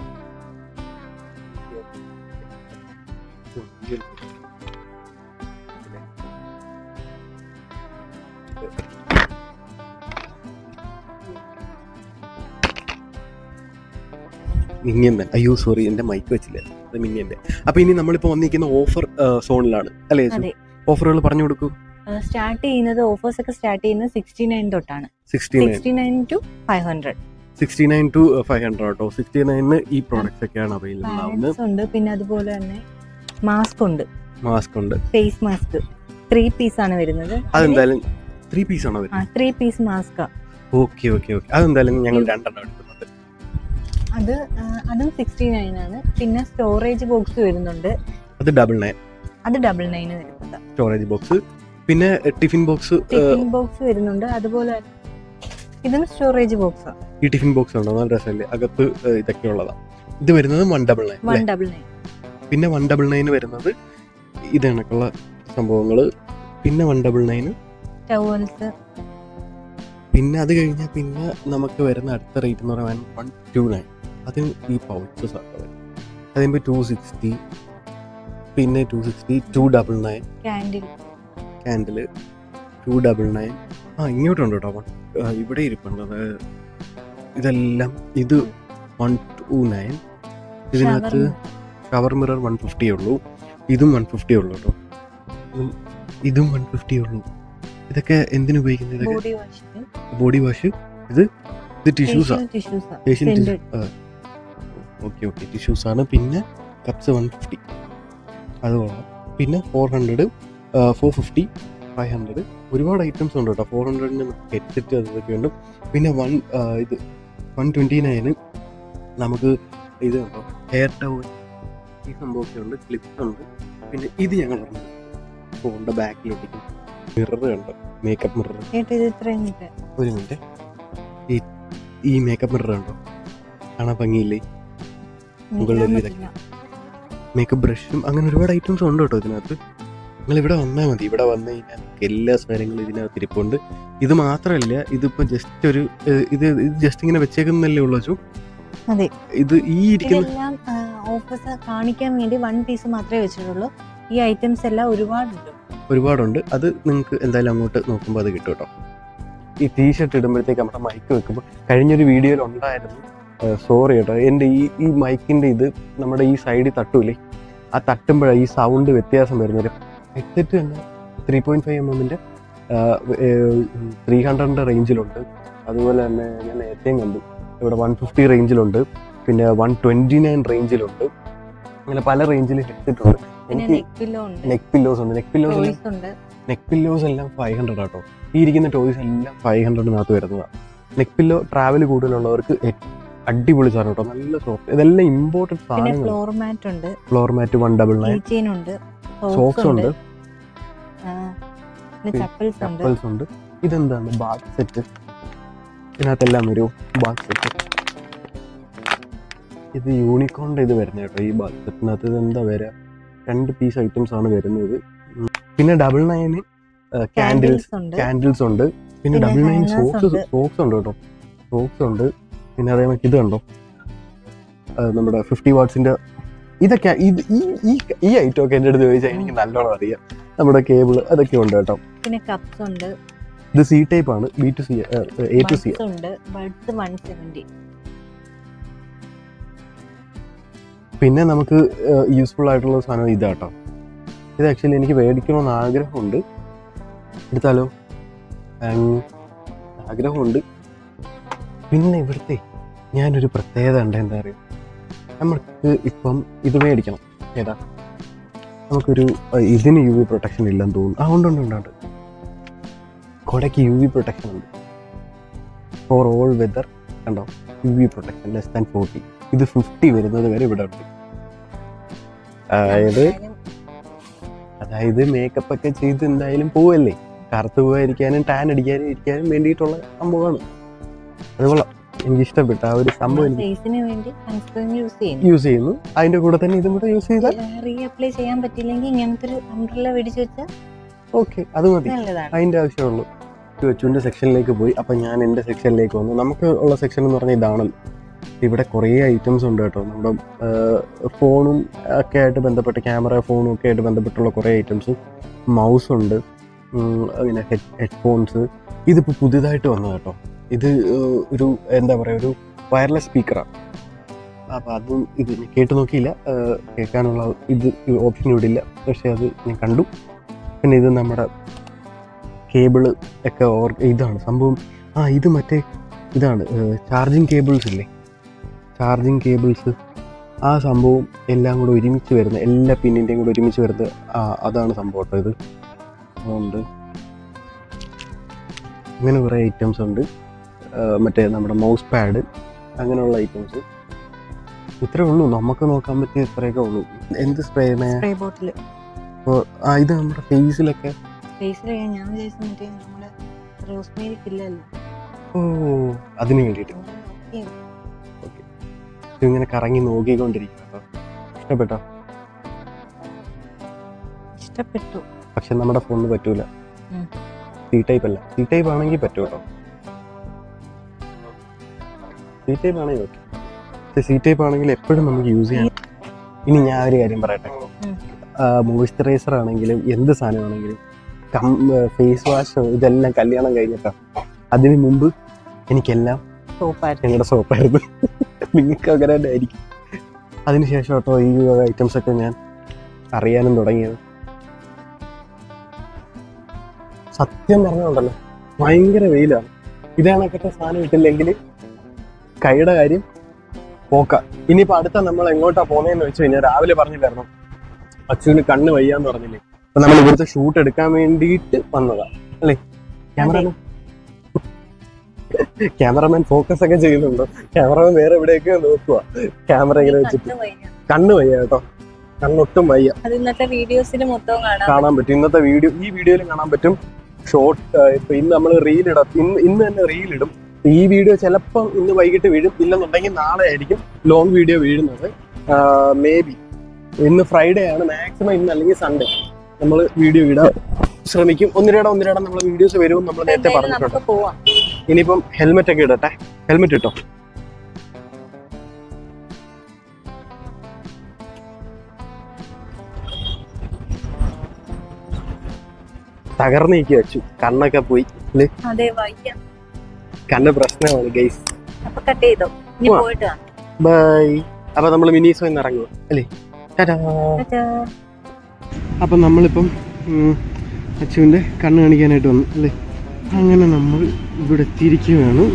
മിന്നിയൻ അയ്യോ സോറി എന്റെ മൈക്ക് വെച്ചില്ല അത് മിന്നിയന്റെ അപ്പൊ ഇനി നമ്മളിപ്പോ വന്നിരിക്കുന്ന ഓഫർ സോണിലാണ് അല്ലേ അതെ ഓഫറുകൾ പറഞ്ഞു കൊടുക്കൂ സ്റ്റാർട്ട് ചെയ്യുന്നത് ഓഫേഴ്സ് ഒക്കെ സ്റ്റാർട്ട് ചെയ്യുന്നത് സിക്സ്റ്റി നയൻ തൊട്ടാണ് sixty nine sixty nine two five hundred sixty nine two five hundred കേട്ടോ സിക്സ്റ്റി നയനിന് ഈ പ്രോഡക്ട്സ് ഒക്കെയാണ് അവൈലബിൾ ആവുന്നത് പാഡ്സ് ഉണ്ട് പിന്നെ അതുപോലെ തന്നെ മാസ്ക് ഉണ്ട് മാസ്ക് ഉണ്ട് ഫേസ് മാസ്ക് ത്രീ പീസ് ആണ് വരുന്നത് അതെന്തായാലും ത്രീ പീസ് ആണോ ആ വരുന്നത് three piece mask okay okay okay അതെന്തായാലും ഞങ്ങൾ രണ്ടെണ്ണം എടുക്കുന്നുണ്ട് അത് ആ, അതും സിക്സ്റ്റി നയൻ ആണ് പിന്നെ സ്റ്റോറേജ് ബോക്സ് വരുന്നുണ്ട് അത് ഡബിൾ നയൻ അത് ഡബിൾ നയൻ വരുന്നത് സ്റ്റോറേജ് ബോക്സ് പിന്നെ ടിഫിൻ ബോക്സ് ടിഫിൻ ബോക്സ് വരുന്നുണ്ട് അതുപോലെ തന്നെ ഇതും സ്റ്റോറേജ് ബോക്സ് ഈ ടിഫിൻ ബോക്സ് ഉണ്ടോ നല്ല രസമല്ലേ അകത്ത് ഏഹ്, ഇതൊക്കെ ഉള്ളതാണ് ഇത് വരുന്നത് one double nine one double nine പിന്നെ വൺ ഡബിൾ നയൻ വരുന്നത് ഇത് കണക്കുള്ള സംഭവങ്ങൾ പിന്നെ വൺ ഡബിൾ നയൻ ടവൽസ് പിന്നെ അത് കഴിഞ്ഞാൽ പിന്നെ നമുക്ക് വരുന്ന അടുത്ത റേറ്റ് എന്ന് പറയാൻ വൺ ടു നയൻ അത് ഈ പൗച്ചസ് ആണ് വരുന്നത് അതിൻ്റെ ടു സിക്സ്റ്റി പിന്നെ two sixty two double nine candle candle two double nine ആ ഇങ്ങോട്ടുണ്ട് കേട്ടോ വൺ ആ, ഇവിടെ ഇരിപ്പുണ്ട് അതായത് ഇതെല്ലാം ഇത് വൺ ടു നയൻ ഇതിനകത്ത് ഷവർ മിറർ വൺ ഫിഫ്റ്റി ഉള്ളൂ ഇതും വൺ ഫിഫ്റ്റി ഉള്ളൂ കേട്ടോ ഇതും ഇതും വൺ ഫിഫ്റ്റി ഉള്ളൂ ഇതൊക്കെ എന്തിനു ഉപയോഗിക്കുന്നത് ഇതൊക്കെ ബോഡി വാഷ് ബോഡി വാഷ് ഇത് ഇത് ടിഷ്യൂസാ tissues Asian Scented. Okay okay tissues ആണ് പിന്നെ കപ്സ് വൺ ഫിഫ്റ്റി അത് കൊള്ളാം പിന്നെ four hundred four fifty five hundred ഒരുപാട് ഐറ്റംസ് ഉണ്ട് കേട്ടോ ഫോർ ഹൺഡ്രഡിന് ഹെഡ്സെറ്റ് അതൊക്കെ ഉണ്ട് പിന്നെ വൺ ഇത് വൺ ട്വൻറ്റി നയന് നമുക്ക് ഇത് ഉണ്ടോ ഹെയർ ടവൽ ഈ സംഭവമൊക്കെ ഉണ്ട് ക്ലിപ്സ് ഉണ്ട് പിന്നെ ഇത് ഞങ്ങൾ ഫോണിൻ്റെ ബാക്കിലൊട്ടിക്കും മിറർ കണ്ടോ മേക്കപ്പ് മിറർ കേട്ടോ ഇത് ഇത്രയും കിട്ടുക ഒരു മിനിറ്റ് ഈ ഈ മേക്കപ്പ് മിറർ ഉണ്ടോ കാണാൻ ഭംഗിയില്ലേ മുകളിൽ ഒരു ഇതൊക്കെ. മേക്കപ്പ് ബ്രഷും അങ്ങനെ ഒരുപാട് ഐറ്റംസ് ഉണ്ട് കേട്ടോ ഇതിനകത്ത് നിങ്ങൾ ഇവിടെ വന്നാൽ മതി ഇവിടെ വന്നു കഴിഞ്ഞാൽ നിങ്ങൾക്ക് എല്ലാ സാധനങ്ങളും ഇതിനകത്ത് ഇരിപ്പുണ്ട് ഇത് മാത്രമല്ല ഇതിപ്പോൾ ജസ്റ്റ് ഒരു ഏഹ്, ഇത് ഇത് ജസ്റ്റ് ഇങ്ങനെ വെച്ചേക്കുന്നല്ലേ ഉള്ളൂ അച്ചു അതെ. ഇത് ഈ ഇരിക്കുന്ന ഇതെല്ലാം ഓഫേഴ്സ് കാണിക്കാൻ വേണ്ടി വൺ പീസ് മാത്രമേ വെച്ചിട്ടുള്ളൂ ഈ ഐറ്റംസ് എല്ലാം ഒരുപാടുണ്ട് ഒരുപാടുണ്ട് അത് നിങ്ങൾക്ക് എന്തായാലും അങ്ങോട്ട് നോക്കുമ്പോൾ അത് കിട്ടും കേട്ടോ ഈ ടീഷർട്ട് ഇടുമ്പോഴത്തേക്ക് നമ്മുടെ മൈക്ക് വെക്കുമ്പോൾ കഴിഞ്ഞൊരു വീഡിയോയിൽ ഉണ്ടായിരുന്നു സോറി കേട്ടോ എൻ്റെ ഈ ഈ മൈക്കിൻ്റെ ഇത് നമ്മുടെ ഈ സൈഡിൽ തട്ടൂലേ ആ തട്ടുമ്പോഴാണ് ഈ സൗണ്ട് വ്യത്യാസം വരുന്നത് ഹെഡ്സെറ്റ് തന്നെ ത്രീ പോയിൻറ്റ് ഫൈവ് എം എമ്മിൻ്റെ ത്രീ ഹൺഡ്രഡിൻ്റെ റേഞ്ചിലുണ്ട് അതുപോലെ തന്നെ ഞാൻ നേരത്തെയും കണ്ടു ഇവിടെ വൺ ഫിഫ്റ്റി റേഞ്ചിലുണ്ട് പിന്നെ വൺ ട്വൻറ്റി നയൻ റേഞ്ചിലുണ്ട് അങ്ങനെ പല റേഞ്ചിൽ ഹെഡ്സെറ്റ് ഉണ്ട് പിന്നെ എനിക്ക് നെക്ക് പില്ലോ ഉണ്ട് നെക്ക് പില്ലോസ് ഉണ്ട് നെക്ക് പില്ലോസ് ടോയ്സ് ഉണ്ട് നെക്ക് പില്ലോസ് എല്ലാം ഫൈവ് ഹൺഡ്രഡ് ആട്ടോ ഈ ഇരിക്കുന്ന ടോയ്സ് എല്ലാം ഫൈവ് ഹൺഡ്രഡിനകത്ത് വരുന്നതാണ് നെക്ക് പില്ലോ ട്രാവൽ കൂടുതലുള്ളവർക്ക് എ- അടിപൊളി സാധനം കേട്ടോ നല്ല സോഫ്റ്റ് ഇതെല്ലാം ഇമ്പോർട്ടഡ് പിന്നെ സാധനങ്ങൾ ഫ്ലോർ മാറ്റ് ഉണ്ട് floor mat one double nine keychain ഉണ്ട് സോക്സ് ഉണ്ട് ആ, പിന്നെ ചപ്പൽസ് ഉണ്ട് ചപ്പൽസ് ഉണ്ട് ഇതെന്താണ് ബാത്ത് സെറ്റ് ഇതിനകത്തെല്ലാം വരും ബാത്ത് സെറ്റ് ഇത് യൂണിക്കോണിന്റെ ഇത് വരുന്നത് കേട്ടോ ഈ ബാത്ത് സെറ്റിനകത്ത് ഇത് എന്താ വരിക രണ്ട് പീസ് ഐറ്റംസ് ആണ് വരുന്നത് ഉം. പിന്നെ ഡബിൾ നയന് കാൻഡിൽസ് കാൻഡിൽസ് ഉണ്ട് കാൻഡിൽസ് ഉണ്ട് പിന്നെ പിന്നെ ഡബിൾ നയൻ hangers സോക്സ് ഉണ്ട്. സോക്സ് ഉണ്ട് കേട്ടോ സോക്സ് ഉണ്ട് പിന്നെ അതേപോലെ ഇത് കണ്ടോ ആ, നമ്മുടെ ഫിഫ്റ്റി വാട്ട്സിന്റെ ഇതൊക്കെ ഇത് ഈ ഈ ഈ ഐറ്റം ഒക്കെ എൻ്റെ അടുത്ത് ചോദിച്ചാൽ എനിക്ക് നല്ലോണം അറിയാം നമ്മുടെ കേബിൾ അതൊക്കെ ഉണ്ട് കേട്ടോ പിന്നെ കപ്സ് ഉണ്ട് ഇത് സി ടൈപ്പ് ആണ് B to C A to C buds ഉണ്ട് ബഡ്സ് വൺ സെവൻറ്റി പിന്നെ നമുക്ക് യൂസ്ഫുൾ ആയിട്ടുള്ള സാധനം ഇതാട്ടോ ഇത് ആക്ച്വലി എനിക്ക് മേടിക്കണമെന്ന് ആഗ്രഹമുണ്ട് എടുത്താലോ ഉം, ആഗ്രഹമുണ്ട് പിന്നെ ഇവിടുത്തെ ഞാനൊരു പ്രത്യേകത ഉണ്ട് എന്താ പറയുക നമുക്ക് ഇപ്പം ഇത് മേടിക്കണം ഏതാ നമുക്കൊരു അഹ് ഇതിന് യു വി പ്രൊട്ടക്ഷൻ ഇല്ലെന്ന് തോന്നുന്നു ആ ഉണ്ട് ഉണ്ട് ഉണ്ട് ഉണ്ട് കൊടയ്ക്ക് യു വി പ്രൊട്ടക്ഷൻ ഉണ്ട് ഫോർ ഓൾ വെദർ കണ്ടോ U V protection less than forty ഇത് ഫിഫ്റ്റി വരുന്നത് വരെ ഇവിടെ ഉണ്ട് അതായത് അതായത് മേക്കപ്പ് ഒക്കെ ചെയ്ത് എന്തായാലും പോവല്ലേ കറുത്ത് പോകാതിരിക്കാനും ടാൻ അടിക്കാനും ഇരിക്കാനും വേണ്ടിയിട്ടുള്ള സംഭവമാണ് അത് കൊള്ളാം എനിക്ക് ഇഷ്ടപ്പെട്ട ആ ഒരു സംഭവം എനിക്ക് ഫേസിന് വേണ്ടി സൺസ്ക്രീൻ യൂസ് ചെയ്യുന്നു യൂസ് ചെയ്യുന്നു അതിന്റെ കൂടെ തന്നെ ഇതും കൂടെ യൂസ് ചെയ്താൽ റീ അപ്ലൈ ചെയ്യാൻ പറ്റില്ലെങ്കിൽ ഇങ്ങനത്തെ ഒരു അംബ്രല്ല മേടിച്ച് വെച്ചാൽ ഓക്കെ അത് മതി നല്ലതാണ് അതിൻ്റെ ആവശ്യമുള്ളൂ കൊച്ചുവിൻ്റെ സെക്ഷനിലേക്ക് പോയി അപ്പം ഞാൻ എൻ്റെ സെക്ഷനിലേക്ക് വന്നു നമുക്ക് ഉള്ള സെക്ഷൻ എന്ന് പറഞ്ഞാൽ ഇതാണല്ലോ ഇവിടെ കുറേ ഐറ്റംസ് ഉണ്ട് കേട്ടോ നമ്മുടെ ഫോണും ഒക്കെ ആയിട്ട് ബന്ധപ്പെട്ട് ക്യാമറ ഫോണും ഒക്കെ ആയിട്ട് ബന്ധപ്പെട്ടുള്ള കുറേ ഐറ്റംസ് മൗസ് ഉണ്ട് ഉം, അങ്ങനെ ഹെഡ് ഹെഡ്ഫോൺസ് ഇതിപ്പോൾ പുതിയതായിട്ട് വന്നത് കേട്ടോ ഇത് ഏഹ്, ഒരു എന്താ പറയുക ഒരു വയർലെസ് സ്പീക്കറാണ് അപ്പോൾ അതും ഇത് ഞാൻ കേട്ട് നോക്കിയില്ല ഏഹ്, കേൾക്കാനുള്ള ഇത് ഓപ്ഷൻ ഇവിടെ ഇല്ല പക്ഷേ അത് ഞാൻ കണ്ടു പിന്നെ ഇത് നമ്മുടെ കേബിള് ഒക്കെ ഓർ ഇതാണ് സംഭവം ആ ഇത് മറ്റേ ഇതാണ് ചാർജിങ് കേബിൾസ് ഇല്ലേ ചാർജിങ് കേബിൾസ് ആ സംഭവം എല്ലാം കൂടെ ഒരുമിച്ച് വരുന്ന എല്ലാ പിന്നിൻ്റെയും കൂടെ ഒരുമിച്ച് വരുന്നത് ആ അതാണ് സംഭവം കേട്ടോ ഇത് അതുകൊണ്ട് ഇങ്ങനെ കുറേ ഐറ്റംസ് ഉണ്ട് ആ, മറ്റേ നമ്മുടെ മൗസ് പാഡ് അങ്ങനെയുള്ള ഐറ്റംസ് ഇത്രേ ഉള്ളൂ നമുക്ക് നോക്കാൻ പറ്റിയ ഇത്രയൊക്കെ ഉള്ളൂ എന്ത് സ്പ്രേ സ്പ്രേ ബോട്ടിൽ ആ ഇത് നമ്മുടെ ഫേസിലൊക്കെ ഫേസിൽ ഞാൻ വിചാരിച്ചു മറ്റേ നമ്മുടെ റോസ്മേരി ഇല്ലല്ലോ ഓ അതിന് വേണ്ടിയിട്ട് ഇങ്ങനെ കറങ്ങി നോക്കിക്കൊണ്ടിരിക്കും കേട്ടോ ഇഷ്ടപ്പെട്ടോ ഇഷ്ടപ്പെട്ടു പക്ഷെ നമ്മുടെ ഫോണിന് പറ്റൂല ഉം. സി ടൈപ്പ് അല്ല സി ടൈപ്പ് ആണെങ്കിൽ പറ്റും കേട്ടോ സി ടൈപ്പ് ആണെങ്കിൽ ഓക്കെ പക്ഷെ സി ടൈപ്പ് ആണെങ്കിൽ എപ്പോഴും നമുക്ക് യൂസ് ചെയ്യാൻ ഇനി ഞാൻ ഒരു കാര്യം പറയട്ടെ ഉം. മോയ്സ്ചറൈസർ ആണെങ്കിലും എന്ത് സാധനമാണെങ്കിലും കം ഫേസ് വാഷ് ഇതെല്ലാം കല്യാണം കഴിഞ്ഞിട്ടാ അതിന് മുമ്പ് എനിക്കെല്ലാം സോപ്പായിരുന്നു ഞങ്ങളുടെ സോപ്പായിരുന്നു നിങ്ങൾക്ക് അങ്ങനെ തന്നെ ആയിരിക്കും അതിനുശേഷം കേട്ടോ ഈ ഐറ്റംസ് ഒക്കെ ഞാൻ അറിയാനും തുടങ്ങിയത് സത്യം പറഞ്ഞുണ്ടല്ലോ ഭയങ്കര വെയിലാണ് ഇതാണൊക്കെ സാധനം ഇട്ടില്ലെങ്കിൽ കൈയുടെ കാര്യം പോക്ക ഇനിയിപ്പോ അടുത്ത നമ്മൾ എങ്ങോട്ടാ പോകുന്നതെന്ന് വെച്ച് കഴിഞ്ഞാൽ രാവിലെ പറഞ്ഞില്ലായിരുന്നു അച്ഛന് കണ്ണ് വയ്യാന്ന് പറഞ്ഞില്ലേ അപ്പൊ നമ്മൾ ഇവിടുത്തെ ഷൂട്ട് എടുക്കാൻ വേണ്ടിയിട്ട് വന്നതാ അല്ലേ ക്യാമറമാൻ ക്യാമറമാൻ ഫോക്കസ് ഒക്കെ ചെയ്യുന്നുണ്ടോ ക്യാമറമാൻ വേറെ എവിടെയൊക്കെയോ നോക്കുക ക്യാമറ ഇങ്ങനെ വെച്ചിട്ട് കണ്ണ് വയ്യ കേട്ടോ കണ്ണൊട്ടും വയ്യ അത് ഇന്നത്തെ വീഡിയോസിൽ മൊത്തം കാണാം കാണാൻ പറ്റും ഇന്നത്തെ വീഡിയോ ഈ വീഡിയോയിലും കാണാൻ പറ്റും ഷോർട്ട് ഇപ്പൊ ഇന്ന് നമ്മൾ റീൽ ഇടാം ഇന്ന് ഇന്ന് തന്നെ റീൽ ഇടും ഈ വീഡിയോ ചിലപ്പം ഇന്ന് വൈകിട്ട് വീഴും ഇല്ലെന്നുണ്ടെങ്കിൽ നാളെ ആയിരിക്കും ലോങ് വീഡിയോ വീഴുന്നത് മേ ബി ഇന്ന് ഫ്രൈഡേ ആണ് മാക്സിമം ഇന്ന് അല്ലെങ്കിൽ സൺഡേ നമ്മൾ വീഡിയോ ഇടാൻ ശ്രമിക്കും ഒന്നിരട ഒന്നിരട നമ്മൾ വീഡിയോസ് വരും നമ്മൾ നേരത്തെ എന്തായാലും പറഞ്ഞിട്ടുണ്ട് നമുക്ക് പോവാം ഇനിയിപ്പം ഹെൽമെറ്റ് ഒക്കെ ഇടട്ടെ ഹെൽമെറ്റ് ഇട്ടോ തകർന്നേക്ക് വെച്ചു കണ്ണൊക്കെ പോയി അല്ലേ അതെ വയ്യ കണ്ണ് പ്രശ്നമാണ് ഗൈസ് അപ്പൊ കട്ട് ചെയ്തോ ഇനി പോവാം. പോയിട്ട് വാ. ബൈ അപ്പൊ നമ്മൾ മിനീസോ ഇന്ന് ഇറങ്ങുക അല്ലേ ടാറ്റാ ടാറ്റാ. അപ്പം നമ്മളിപ്പം ഉം, അച്ചുവിൻ്റെ കണ്ണ് കാണിക്കാനായിട്ട് വന്നു അല്ലേ അങ്ങനെ നമ്മൾ ഇവിടെ തിരിക്കുകയാണ്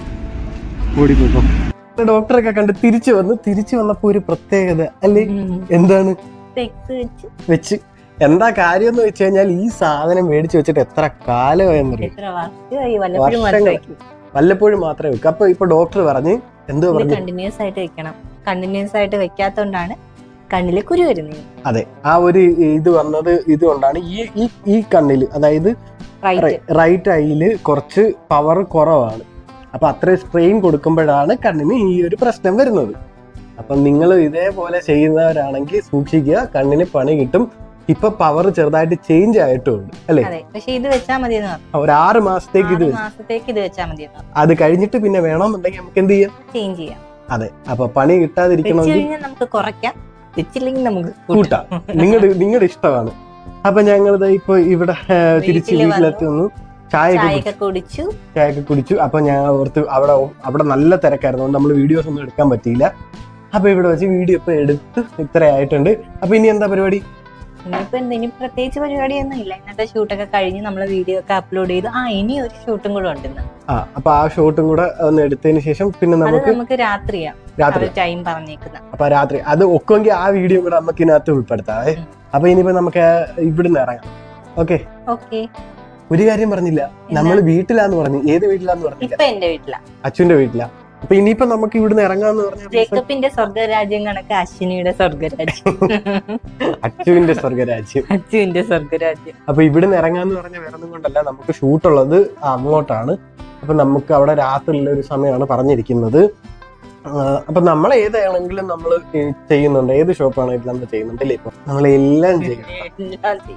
ഓടിപ്പോട്ടോ ഡോക്ടറൊക്കെ കണ്ട് തിരിച്ചു വന്നു തിരിച്ചു വന്നപ്പോ ഒരു പ്രത്യേകത അല്ലേ ഉം. എന്താണ് Specs വെച്ച് വെച്ച് എന്താ കാര്യം എന്ന് വെച്ച് കഴിഞ്ഞാൽ ഈ സാധനം മേടിച്ചു വെച്ചിട്ട് എത്ര കാലമായെന്നറിയാം എത്ര വർഷമായി വല്ലപ്പോഴും വർഷങ്ങൾ. മാത്രം വെക്കും വല്ലപ്പോഴും മാത്രമേ വെക്കൂ അപ്പൊ ഇപ്പൊ ഡോക്ടർ പറഞ്ഞ് എന്തോ ഇത് പറഞ്ഞു കണ്ടിന്യൂസ് ആയിട്ട് വെക്കണം കണ്ടിന്യൂസ് ആയിട്ട് വെക്കാത്തോണ്ടാണ് കണ്ണില് കുരു വരുന്നത് അതെ ആ ഒരു ഇത് വന്നത് ഇതുകൊണ്ടാണ് ഈ ഈ ഈ കണ്ണില് അതായത് റൈറ്റ് റൈറ്റ് ഐയില് കുറച്ച് പവർ കുറവാണ് അപ്പൊ അത്രയും സ്ട്രെയിൻ കൊടുക്കുമ്പോഴാണ് കണ്ണിന് ഈ ഒരു പ്രശ്നം വരുന്നത് അപ്പൊ നിങ്ങൾ ഇതേപോലെ ചെയ്യുന്നവരാണെങ്കിൽ സൂക്ഷിക്കുക കണ്ണിന് പണി കിട്ടും ഇപ്പൊ പവർ ചെറുതായിട്ട് ചേഞ്ച് ആയിട്ടുണ്ട് അല്ലെ അതെ പക്ഷെ ഇത് വെച്ചാൽ മതി എന്ന് പറഞ്ഞു ഒരു ആറ് മാസത്തേക്ക് ഇത് ആറ് വെച്ച്. മാസത്തേക്ക് ഇത് വെച്ചാൽ മതി എന്ന് പറഞ്ഞു അത് കഴിഞ്ഞിട്ട് പിന്നെ വേണമെന്നുണ്ടെങ്കിൽ നമുക്ക് എന്ത് ചെയ്യാം ചേഞ്ച് ചെയ്യാം അതെ അപ്പൊ പണി വെച്ച് കിട്ടാതിരിക്കണമെങ്കിൽ കഴിഞ്ഞാൽ നമുക്ക് കുറയ്ക്കാം വെച്ചില്ലെങ്കിൽ നമുക്ക് കൂട്ടാം നിങ്ങളുടെ നിങ്ങളുടെ ഇഷ്ടമാണ് അപ്പൊ ഞങ്ങളിത് ഇപ്പൊ ഇവിടെ ആ, തിരിച്ച് വീട്ടില് വീട്ടിലെത്തി വന്നു ചായയൊക്കെ കുടിച്ചു. ചായയൊക്കെ കുടിച്ചു ചായയൊക്കെ കുടിച്ചു അപ്പൊ ഞാൻ ഓർത്ത് അവിടെ അവിടെ നല്ല തിരക്കായിരുന്നു അതുകൊണ്ട് നമ്മൾ വീഡിയോസ് ഒന്നും എടുക്കാൻ പറ്റിയില്ല അപ്പൊ ഇവിടെ വെച്ച് വീഡിയോ ഇപ്പൊ എടുത്ത് ഇത്ര ആയിട്ടുണ്ട് അപ്പൊ ഇനി എന്താ പരിപാടി ഇനിയിപ്പോ എന്ത് ഇനി പ്രത്യേകിച്ച് പരിപാടിയൊന്നും ഇല്ല ഇന്നത്തെ ഷൂട്ടൊക്കെ കഴിഞ്ഞ് നമ്മൾ വീഡിയോ ഒക്കെ അപ്ലോഡ് ചെയ്തു ആ ഇനി ഒരു ഷൂട്ടും കൂടെ ഉണ്ടെന്ന് ആ അപ്പൊ ആ ഷോട്ടും കൂടെ ഒന്ന് എടുത്തതിന് ശേഷം പിന്നെ അത് നമുക്ക് നമുക്ക് രാത്രിയാ രാത്രി അവർ ടൈം പറഞ്ഞേക്കുന്ന അപ്പൊ രാത്രി അത് ഒക്കുമെങ്കിൽ ആ വീഡിയോ കൂടെ നമുക്ക് ഇതിനകത്ത് ഉൾപ്പെടുത്താവേ ഉം. അപ്പൊ ഇനിയിപ്പോ നമുക്ക് ഇവിടുന്ന് ഇറങ്ങാം ഓക്കെ ഓക്കെ ഒരു കാര്യം പറഞ്ഞില്ല നമ്മൾ വീട്ടിലാന്ന് പറഞ്ഞു ഏത് വീട്ടിലാന്ന് പറഞ്ഞില്ല ഇപ്പൊ എന്റെ വീട്ടിലാ അച്ഛന്റെ വീട്ടിലാ അപ്പൊ ഇനിയിപ്പോ നമുക്ക് ഇവിടുന്ന് ഇറങ്ങാന്ന് പറഞ്ഞ ജേക്കബിന്റെ സ്വർഗരാജ്യം കണക്ക് അശ്വിനിയുടെ സ്വർഗരാജ്യം അച്ചുവിന്റെ സ്വർഗരാജ്യം അച്ചുവിന്റെ സ്വർഗരാജ്യം അപ്പൊ ഇവിടുന്ന് ഇറങ്ങാന്ന് പറഞ്ഞ വേറെ ഒന്നും കൊണ്ടല്ല നമുക്ക് ഷൂട്ടുള്ളത് അങ്ങോട്ടാണ് അപ്പൊ നമുക്ക് അവിടെ രാത്രിയിലെ ഒരു സമയമാണ് പറഞ്ഞിരിക്കുന്നത് ആഹ് അപ്പൊ നമ്മൾ ഏതാണെങ്കിലും നമ്മൾ ചെയ്യുന്നുണ്ട് ഏത് ഷോപ്പാണെങ്കിലും നമ്മൾ ചെയ്യുന്നുണ്ട് അല്ലേ ഇപ്പൊ നമ്മൾ എല്ലാം ചെയ്യും എല്ലാം ചെയ്യും.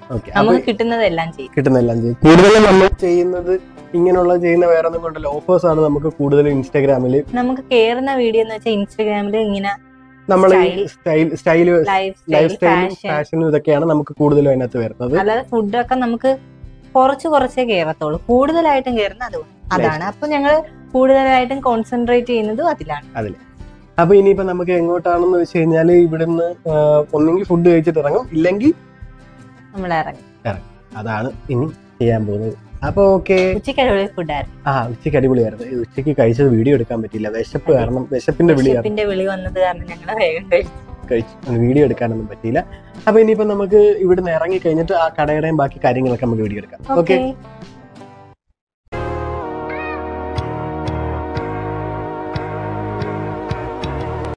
ഓക്കെ നമുക്ക് കിട്ടുന്നതെല്ലാം ചെയ്യും കിട്ടുന്നെല്ലാം ചെയ്യും കൂടുതലും നമ്മൾ ചെയ്യുന്നത് ഇങ്ങനെയുള്ള ചെയ്യുന്ന വേറെ ഒന്നും കൊണ്ടല്ല ഓഫേഴ്സ് ആണ് നമുക്ക് കൂടുതലും ഇൻസ്റ്റാഗ്രാമിൽ നമുക്ക് കേറുന്ന വീഡിയോ എന്ന് വെച്ചാൽ ഇൻസ്റ്റഗ്രാമിൽ ഇങ്ങനെ നമ്മൾ Style. Style style life life style സ്റ്റൈലും ഫാഷൻ ഫാഷനും ഇതൊക്കെയാണ് നമുക്ക് കൂടുതലും അതിനകത്ത് വരുന്നത് അല്ലാതെ ഫുഡൊക്കെ നമുക്ക് കുറച്ച് കുറച്ചേ കേറത്തുള്ളൂ കൂടുതലായിട്ടും കേറുന്ന അതുകൊണ്ട് അതാണ് അപ്പൊ ഞങ്ങള് കൂടുതലായിട്ടും കോൺസെൻട്രേറ്റ് ചെയ്യുന്നതും അതിലാണ് അപ്പൊ ഇനിയിപ്പോ നമുക്ക് എങ്ങോട്ടാണെന്ന് വെച്ച് കഴിഞ്ഞാൽ ഇവിടുന്ന് ഒന്നെങ്കിൽ ഫുഡ് കഴിച്ചിട്ട് ഇറങ്ങും ഇല്ലെങ്കിൽ നമ്മൾ ഇറങ്ങി അതാണ് ഇനി ചെയ്യാൻ പോകുന്നത് അപ്പൊ ഓക്കെ ഉച്ചയ്ക്ക് അടിപൊളി ഫുഡായിരുന്നു ആ ഉച്ചയ്ക്ക് അടിപൊളിയായിരുന്നു ഈ ഉച്ചയ്ക്ക് കഴിച്ചത് വീഡിയോ എടുക്കാൻ പറ്റിയില്ല വിശപ്പ് കാരണം വിശപ്പിന്റെ വിളിയാണ് ഷെഫിന്റെ വിളി വന്നത് കാരണം ഞങ്ങൾ വേഗം കഴിച്ചു കഴിച്ചു വീഡിയോ എടുക്കാനൊന്നും പറ്റിയില്ല അപ്പൊ ഇനിയിപ്പോ നമുക്ക് ഇവിടുന്ന് ഇറങ്ങി കഴിഞ്ഞിട്ട് ആ കടയുടെയും ബാക്കി കാര്യങ്ങളൊക്കെ നമുക്ക് വീഡിയോ എടുക്കാം ഓക്കെ ഓക്കെ